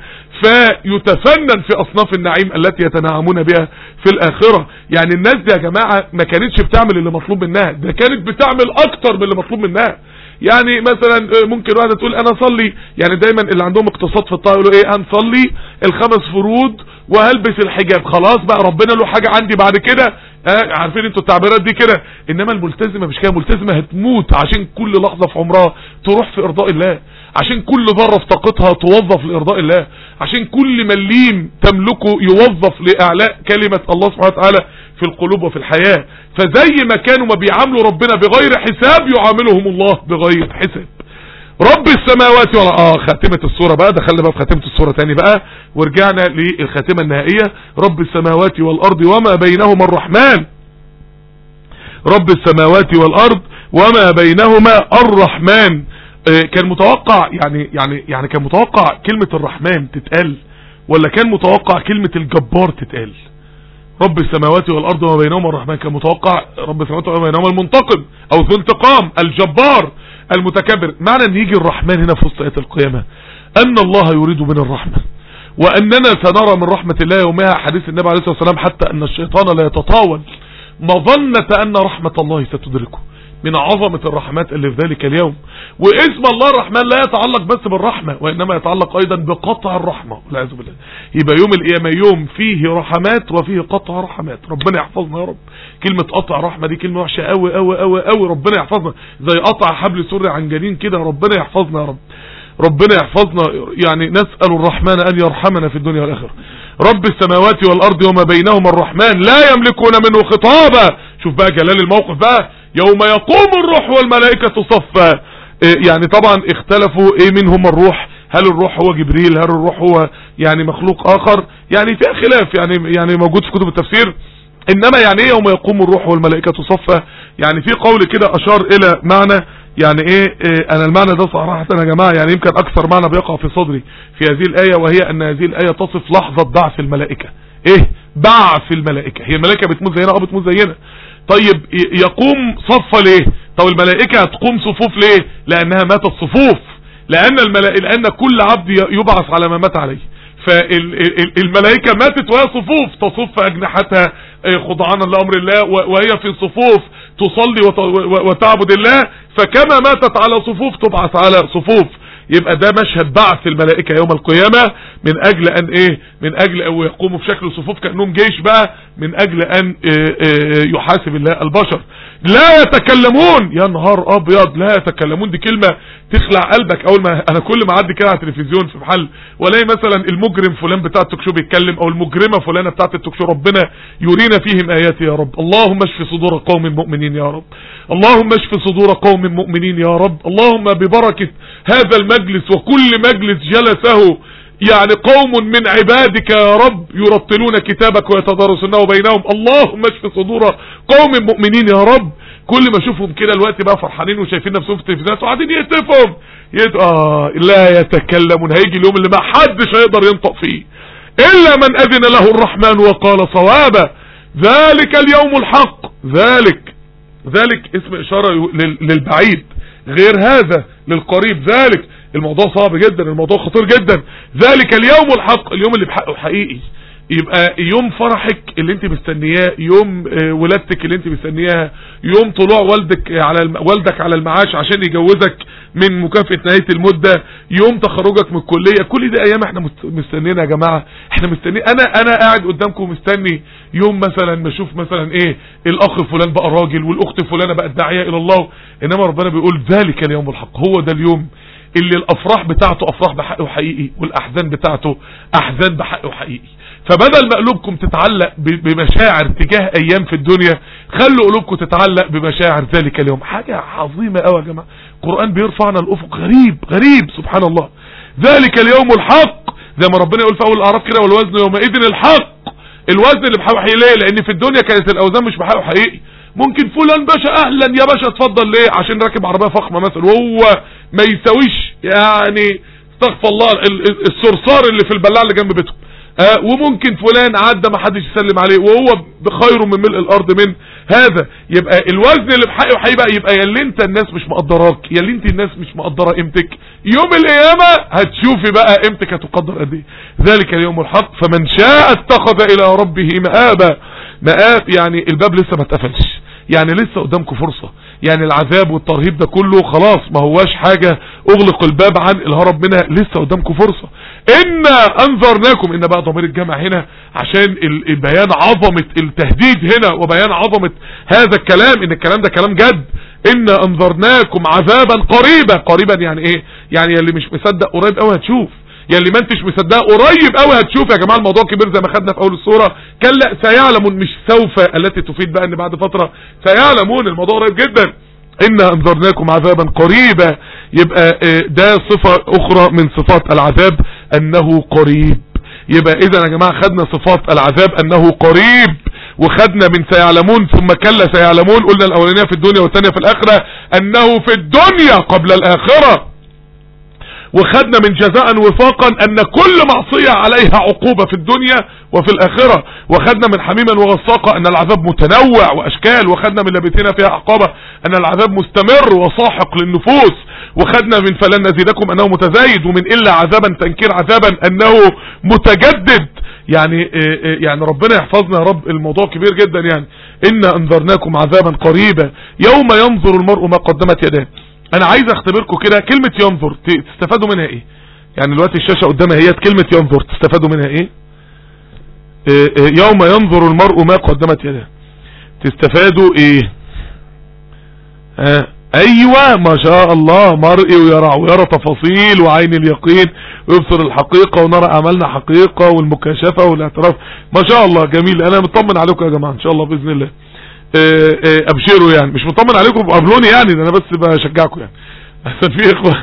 فيتفنن في اصناف النعيم التي يتنعمون بها في الاخره يعني الناس دي يا جماعه ما كانتش بتعمل اللي مطلوب منها ده كانت بتعمل اكتر من اللي مطلوب منها يعني مثلا ممكن واحده تقول انا اصلي يعني دايما اللي عندهم اقتصاد في الطاعه يقولوا ايه هنصلي الخمس فروض وهلبس الحجاب خلاص بقى ربنا له حاجه عندي بعد كده آه عارفين انتوا التعبيرات دي كده انما الملتزمه مش كده الملتزمه هتموت عشان كل لحظه في عمرها تروح في ارضاء الله عشان كل ذره في طاقتها توظف لارضاء الله عشان كل مليم تملكه يوظف لاعلاء كلمه الله سبحانه وتعالى في القلوب وفي الحياه فزي ما كانوا ما بيعاملوا ربنا بغير حساب يعاملهم الله بغير حساب رب السماوات والارض اه خاتمة الصورة بقى دخلنا بقى في خاتمة الصورة تاني بقى ورجعنا للخاتمة النهائية رب السماوات والارض وما بينهما الرحمن رب السماوات والارض وما بينهما الرحمن آه كان متوقع يعني يعني يعني كان متوقع كلمة الرحمن تتقال ولا كان متوقع كلمة الجبار تتقال رب السماوات والارض وما بينهما الرحمن كان متوقع رب السماوات وما بينهما المنتقم او ذو انتقام الجبار المتكبر معنى ان يجي الرحمن هنا في وسط ايه القيامه ان الله يريد من الرحمه واننا سنرى من رحمه الله يومها حديث النبي عليه الصلاه والسلام حتى ان الشيطان لا يتطاول مظنه ان رحمه الله ستدركه من عظمة الرحمات اللي في ذلك اليوم واسم الله الرحمن لا يتعلق بس بالرحمة وإنما يتعلق أيضا بقطع الرحمة والعياذ بالله يبقى يوم القيامة يوم فيه رحمات وفيه قطع رحمات ربنا يحفظنا يا رب كلمة قطع رحمة دي كلمة وحشة قوي قوي قوي قوي ربنا يحفظنا زي قطع حبل سري عن جنين كده ربنا يحفظنا يا رب ربنا يحفظنا يعني نسأل الرحمن أن يرحمنا في الدنيا والآخرة رب السماوات والأرض وما بينهما الرحمن لا يملكون منه خطابا شوف بقى جلال الموقف بقى يوم يقوم الروح والملائكة صفا إيه يعني طبعا اختلفوا ايه منهم الروح هل الروح هو جبريل هل الروح هو يعني مخلوق اخر يعني فيها خلاف يعني يعني موجود في كتب التفسير انما يعني ايه يوم يقوم الروح والملائكة صفا يعني في قول كده اشار الى معنى يعني ايه, إيه انا المعنى ده صراحة يا جماعة يعني يمكن اكثر معنى بيقع في صدري في هذه الاية وهي ان هذه الاية تصف لحظة بعث الملائكة ايه بعث الملائكة هي الملائكة بتموت زينا اه بتموت زينا طيب يقوم صف ليه طب الملائكة هتقوم صفوف ليه لانها ماتت صفوف لان الملائكة لان كل عبد يبعث على ما مات عليه فالملائكة ماتت وهي صفوف تصف اجنحتها خضعانا لامر الله وهي في صفوف تصلي وتعبد الله فكما ماتت على صفوف تبعث على صفوف يبقى ده مشهد بعث الملائكة يوم القيامة من اجل ان ايه من اجل ان يقوموا في شكل صفوف كأنهم جيش بقى من اجل ان يحاسب الله البشر لا يتكلمون يا نهار ابيض لا يتكلمون دي كلمة تخلع قلبك اول ما انا كل ما اعدي كده على التلفزيون في محل والاقي مثلا المجرم فلان بتاع التوك شو بيتكلم او المجرمة فلانة بتاعه التوك شو ربنا يرينا فيهم اياتي يا رب اللهم اشف صدور قوم مؤمنين يا رب اللهم اشف صدور قوم مؤمنين يا رب اللهم ببركة هذا المجلس وكل مجلس جلسه يعني قوم من عبادك يا رب يرتلون كتابك ويتدارسونه بينهم اللهم اشف صدور قوم مؤمنين يا رب كل ما اشوفهم كده الوقت بقى فرحانين وشايفين نفسهم في التلفزيونات وقاعدين يهتفهم يت... آه لا يتكلمون هيجي اليوم اللي ما حدش هيقدر ينطق فيه الا من اذن له الرحمن وقال صوابا ذلك اليوم الحق ذلك ذلك اسم اشارة للبعيد غير هذا للقريب ذلك الموضوع صعب جدا الموضوع خطير جدا ذلك اليوم الحق اليوم اللي بحقه حقيقي يبقى يوم فرحك اللي انت مستنياه يوم ولادتك اللي انت مستنياها يوم طلوع والدك على الم... والدك على المعاش عشان يجوزك من مكافأة نهاية المدة يوم تخرجك من الكلية كل دي ايام احنا مستنيين يا جماعة احنا مستنيين انا انا قاعد قدامكم مستني يوم مثلا ما اشوف مثلا ايه الاخ فلان بقى راجل والاخت فلانة بقت داعية الى الله انما ربنا بيقول ذلك اليوم الحق هو ده اليوم اللي الافراح بتاعته افراح بحقه حقيقي والاحزان بتاعته احزان بحقه حقيقي فبدل ما قلوبكم تتعلق بمشاعر تجاه ايام في الدنيا خلوا قلوبكم تتعلق بمشاعر ذلك اليوم حاجة عظيمة قوي يا جماعة القرآن بيرفعنا الافق غريب غريب سبحان الله ذلك اليوم الحق زي ما ربنا يقول في اول الاعراف كده والوزن يومئذ الحق الوزن اللي بحقه حقيقي ليه لان في الدنيا كانت الاوزان مش بحقه حقيقي ممكن فلان باشا اهلا يا باشا اتفضل ليه عشان راكب عربية فخمة مثلا وهو ما يساويش يعني استغفر الله الصرصار اللي في البلاع اللي جنب بيتهم آه وممكن فلان عدى ما حدش يسلم عليه وهو بخير من ملء الارض من هذا يبقى الوزن اللي بحقه هيبقى يبقى يا اللي انت الناس مش مقدراك يا اللي انت الناس مش مقدره قيمتك يوم القيامه هتشوفي بقى قيمتك هتقدر قد ايه ذلك اليوم الحق فمن شاء اتخذ الى ربه مآبا مآب يعني الباب لسه ما اتقفلش يعني لسه قدامكم فرصة يعني العذاب والترهيب ده كله خلاص ما هواش حاجة اغلق الباب عن الهرب منها لسه قدامكم فرصة انا انذرناكم ان بقى ضمير الجمع هنا عشان البيان عظمة التهديد هنا وبيان عظمة هذا الكلام ان الكلام ده كلام جد انا انذرناكم عذابا قريبا قريبا يعني ايه يعني اللي مش مصدق قريب قوي هتشوف يا اللي ما انتش مصدقه قريب قوي هتشوف يا جماعه الموضوع كبير زي ما خدنا في اول الصوره كلا سيعلمون مش سوف التي تفيد بقى ان بعد فتره سيعلمون الموضوع قريب جدا إنا أنذرناكم عذابا قريبا يبقى ده صفة أخرى من صفات العذاب أنه قريب يبقى إذا يا جماعة خدنا صفات العذاب أنه قريب وخدنا من سيعلمون ثم كلا سيعلمون قلنا الأولانية في الدنيا والثانية في الآخرة أنه في الدنيا قبل الآخرة وخدنا من جزاء وفاقا ان كل معصية عليها عقوبة في الدنيا وفي الاخرة وخدنا من حميما وغساقا ان العذاب متنوع واشكال وخدنا من لبتنا فيها عقابة ان العذاب مستمر وصاحق للنفوس وخدنا من فلن نزيدكم انه متزايد ومن الا عذابا تنكير عذابا انه متجدد يعني يعني ربنا يحفظنا يا رب الموضوع كبير جدا يعني إنا انذرناكم عذابا قريبا يوم ينظر المرء ما قدمت يداه انا عايز اختبركم كده كلمة ينظر تستفادوا منها ايه يعني دلوقتي الشاشة قدامها هي كلمة ينظر تستفادوا منها ايه يوم ينظر المرء ما قدمت يداه تستفادوا ايه اه ايوه ما شاء الله مرئي ويرى ويرى تفاصيل وعين اليقين ويبصر الحقيقة ونرى اعمالنا حقيقة والمكاشفة والاعتراف ما شاء الله جميل انا مطمن عليكم يا جماعة ان شاء الله باذن الله اه اه ابشروا يعني مش مطمن عليكم قابلوني يعني ده انا بس بشجعكم يعني احسن في اخوة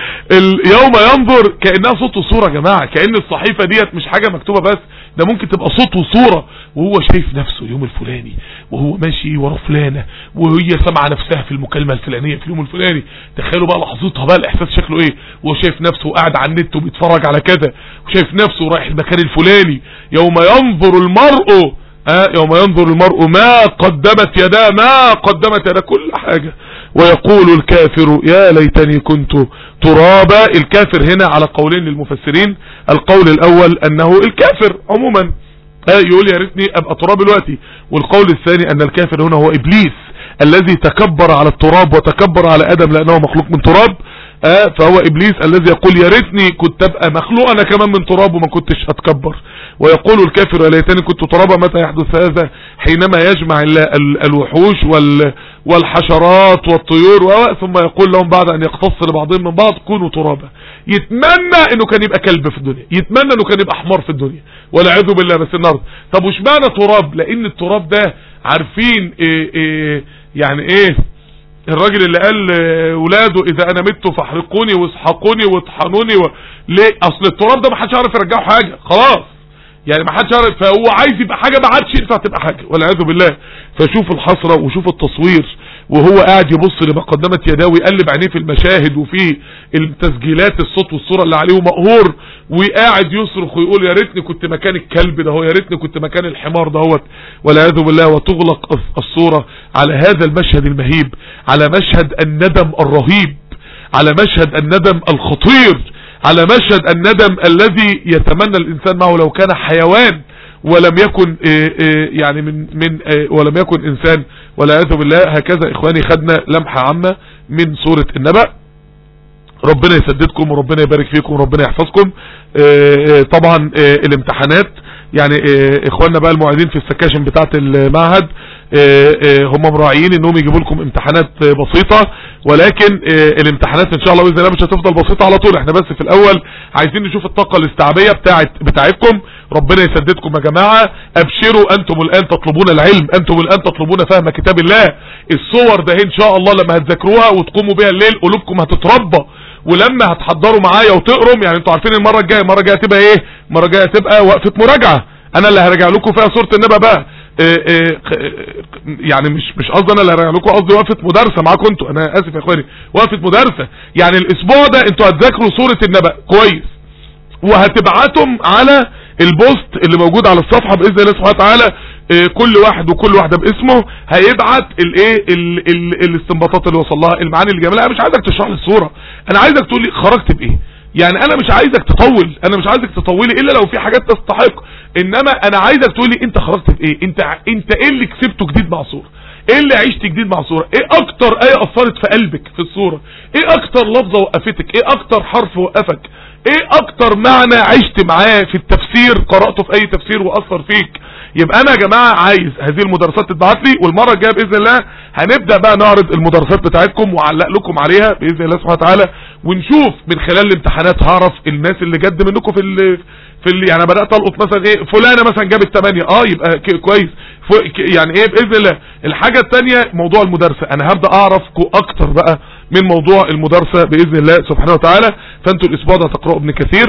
يوم ينظر كأنها صوت وصورة يا جماعة كأن الصحيفة ديت مش حاجة مكتوبة بس ده ممكن تبقى صوت وصورة وهو شايف نفسه اليوم الفلاني وهو ماشي ورا فلانة وهي سمع نفسها في المكالمة الفلانية في اليوم الفلاني تخيلوا بقى لحظتها بقى الاحساس شكله ايه وهو شايف نفسه قاعد على النت وبيتفرج على كذا وشايف نفسه رايح المكان الفلاني يوم ينظر المرء آه يوم ينظر المرء ما قدمت يداه ما قدمت يداه كل حاجة ويقول الكافر يا ليتني كنت ترابا الكافر هنا على قولين للمفسرين القول الاول انه الكافر عموما آه يقول يا ريتني ابقى تراب دلوقتي والقول الثاني ان الكافر هنا هو ابليس الذي تكبر على التراب وتكبر على ادم لانه مخلوق من تراب آه فهو ابليس الذي يقول يا ريتني كنت ابقى مخلوق انا كمان من تراب وما كنتش اتكبر ويقول الكافر يا ليتني كنت ترابا متى يحدث هذا حينما يجمع الوحوش وال والحشرات والطيور ثم يقول لهم بعد ان يقتص لبعضهم من بعض كونوا ترابا يتمنى انه كان يبقى كلب في الدنيا يتمنى انه كان يبقى حمار في الدنيا والعياذ بالله بس النهارده طب وش معنى تراب لان التراب ده عارفين إيه إيه يعني ايه الراجل اللي قال ولاده اذا انا مت فاحرقوني واسحقوني واطحنوني و... ليه اصل التراب ده ما حدش يعرف يرجعه حاجه خلاص يعني ما حدش يعرف فهو عايز يبقى حاجه ما عادش ينفع تبقى حاجه والعياذ بالله فشوف الحسره وشوف التصوير وهو قاعد يبص لما قدمت يداه ويقلب عينيه في المشاهد وفي التسجيلات الصوت والصوره اللي عليه مقهور وقاعد يصرخ ويقول يا ريتني كنت مكان الكلب ده هو يا ريتني كنت مكان الحمار دهوت والعياذ بالله وتغلق الصوره على هذا المشهد المهيب على مشهد الندم الرهيب على مشهد الندم الخطير على مشهد الندم الذي يتمنى الانسان معه لو كان حيوان ولم يكن يعني من من ولم يكن انسان والعياذ بالله هكذا اخواني خدنا لمحة عامة من سورة النبأ ربنا يسددكم وربنا يبارك فيكم وربنا يحفظكم طبعا الامتحانات يعني اخواننا بقى المعيدين في السكاشن بتاعت المعهد هم مراعيين انهم يجيبوا لكم امتحانات بسيطة ولكن الامتحانات ان شاء الله باذن الله مش هتفضل بسيطة على طول احنا بس في الاول عايزين نشوف الطاقة الاستيعابية بتاعت بتاعتكم ربنا يسددكم يا جماعة ابشروا انتم الان تطلبون العلم انتم الان تطلبون فهم كتاب الله الصور ده ان شاء الله لما هتذاكروها وتقوموا بيها الليل قلوبكم هتتربى ولما هتحضروا معايا وتقروا يعني انتوا عارفين المرة الجاية المرة الجاية تبقى ايه المرة الجاية تبقى وقفة مراجعة انا اللي هرجع لكم فيها سورة النبأ بقى إيه إيه يعني مش مش قصدي انا اللي هرجع لكم قصدي وقفه مدرسه معاكم انتوا انا اسف يا اخواني وقفه مدرسه يعني الاسبوع ده انتوا هتذاكروا سوره النبأ كويس وهتبعتم على البوست اللي موجود على الصفحه باذن الله سبحانه وتعالى إيه كل واحد وكل واحده باسمه هيبعت الايه الاستنباطات اللي وصل لها المعاني اللي جميله انا مش عايزك تشرح لي الصوره انا عايزك تقول لي خرجت بايه يعني انا مش عايزك تطول انا مش عايزك تطولي الا لو في حاجات تستحق انما انا عايزك تقولي انت خرجت بايه انت انت ايه اللي كسبته جديد مع صورة ايه اللي عشت جديد مع صورة ايه اكتر ايه اثرت في قلبك في الصورة ايه اكتر لفظة وقفتك ايه اكتر حرف وقفك ايه اكتر معنى عشت معاه في التفسير قرأته في اي تفسير واثر فيك يبقى انا يا جماعة عايز هذه المدرسات تتبعت لي والمرة الجاية باذن الله هنبدأ بقى نعرض المدرسات بتاعتكم وعلق لكم عليها باذن الله سبحانه وتعالى ونشوف من خلال الامتحانات هعرف الناس اللي جد منكم في ال في ال يعني بدات القط مثلا ايه فلانه مثلا جابت 8 اه يبقى كويس يعني ايه باذن الله الحاجه الثانيه موضوع المدرسه انا هبدا اعرفكم اكتر بقى من موضوع المدرسه باذن الله سبحانه وتعالى فانتوا الاسبوع ده هتقراوا ابن كثير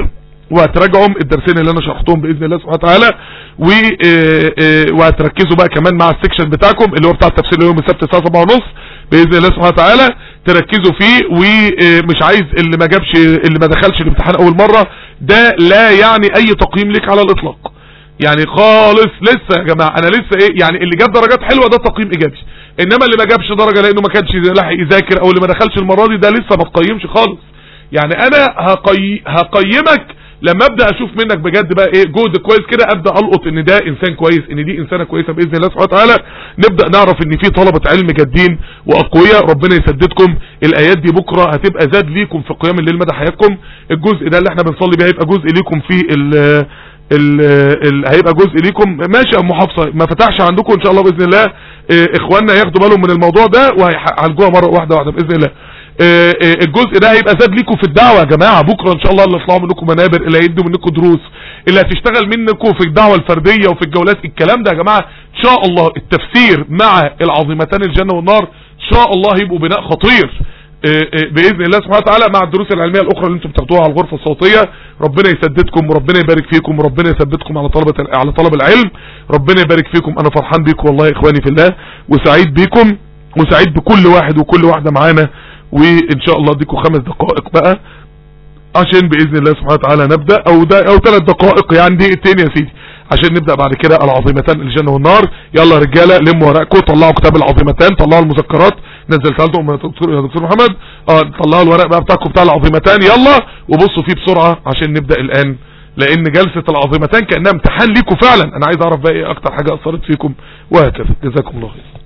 وهتراجعوا الدرسين اللي انا شرحتهم باذن الله سبحانه وتعالى و وهتركزوا بقى كمان مع السكشن بتاعكم اللي هو بتاع التفسير يوم السبت الساعه 7 ونص باذن الله سبحانه وتعالى تركزوا فيه ومش عايز اللي ما جابش اللي ما دخلش الامتحان اول مره ده لا يعني اي تقييم لك على الاطلاق يعني خالص لسه يا جماعه انا لسه ايه يعني اللي جاب درجات حلوه ده تقييم ايجابي انما اللي ما جابش درجه لانه ما كانش لاحق يذاكر او اللي ما دخلش المره دي ده لسه ما تقيمش خالص يعني انا هقي... هقيمك لما ابدا اشوف منك بجد بقى ايه جهد كويس كده ابدا القط ان ده انسان كويس ان دي انسانه كويسه باذن الله سبحانه وتعالى نبدا نعرف ان في طلبه علم جادين واقوياء ربنا يسددكم الايات دي بكره هتبقى زاد ليكم في قيام الليل مدى حياتكم الجزء ده اللي احنا بنصلي بيه هيبقى جزء ليكم في ال ال ال هيبقى جزء ليكم ماشي يا ام حفصه ما فتحش عندكم ان شاء الله باذن الله اه اخواننا ياخدوا بالهم من الموضوع ده وهيعالجوها مره واحده واحده باذن الله اه اه الجزء ده هيبقى زاد ليكم في الدعوه يا جماعه بكره ان شاء الله اللي يطلعوا منكم منابر اللي هيدوا منكم دروس اللي هتشتغل منكم في الدعوه الفرديه وفي الجولات الكلام ده يا جماعه ان شاء الله التفسير مع العظيمتان الجنه والنار ان شاء الله هيبقوا بناء خطير باذن الله سبحانه وتعالى مع الدروس العلميه الاخرى اللي انتم بتاخدوها على الغرفه الصوتيه ربنا يسددكم وربنا يبارك فيكم وربنا يثبتكم على طلبه على طلب العلم ربنا يبارك فيكم انا فرحان بيكم والله يا اخواني في الله وسعيد بيكم وسعيد بكل واحد وكل واحده معانا وان شاء الله اديكم خمس دقائق بقى عشان باذن الله سبحانه وتعالى نبدا او ده او ثلاث دقائق يعني دقيقتين يا سيدي عشان نبدا بعد كده العظيمتان الجنه والنار يلا يا رجاله لموا ورقكم طلعوا كتاب العظيمتان طلعوا المذكرات نزلتها لكم يا دكتور يا دكتور محمد اه طلعوا الورق بقى بتاعكم بتاع العظيمتان يلا وبصوا فيه بسرعه عشان نبدا الان لان جلسه العظيمتان كانها امتحان ليكم فعلا انا عايز اعرف بقى ايه اكتر حاجه اثرت فيكم وهكذا جزاكم الله خير